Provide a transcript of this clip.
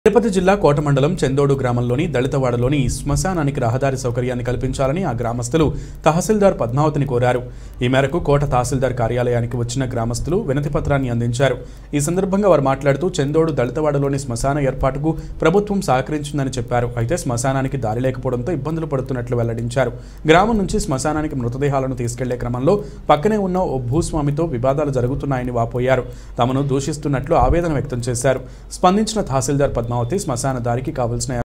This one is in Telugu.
తిరుపతి జిల్లా కోట మండలం చందోడు గ్రామంలోని దళితవాడలోని శ్మశానానికి రహదారి సౌకర్యాన్ని కల్పించాలని ఆ గ్రామస్తులు తహసీల్దార్ పద్మావతిని కోరారు ఈ మేరకు కోట తహసీల్దార్ కార్యాలయానికి వచ్చిన గ్రామస్తులు వినతి పత్రాన్ని అందించారు ఈ సందర్భంగా వారు మాట్లాడుతూ చందోడు దళితవాడలోని శ్మశాన ఏర్పాటుకు ప్రభుత్వం సహకరించిందని చెప్పారు అయితే శ్మశానానికి దారి లేకపోవడంతో ఇబ్బందులు పడుతున్నట్లు వెల్లడించారు గ్రామం నుంచి శ్మశానానికి మృతదేహాలను తీసుకెళ్లే క్రమంలో పక్కనే ఉన్న ఓ భూస్వామితో వివాదాలు జరుగుతున్నాయని వాపోయారు తమను దూషిస్తున్నట్లు ఆవేదన వ్యక్తం చేశారు స్పందించిన తహసీల్దార్ పద్మావతి శ్మశాన దారికి కావలసిన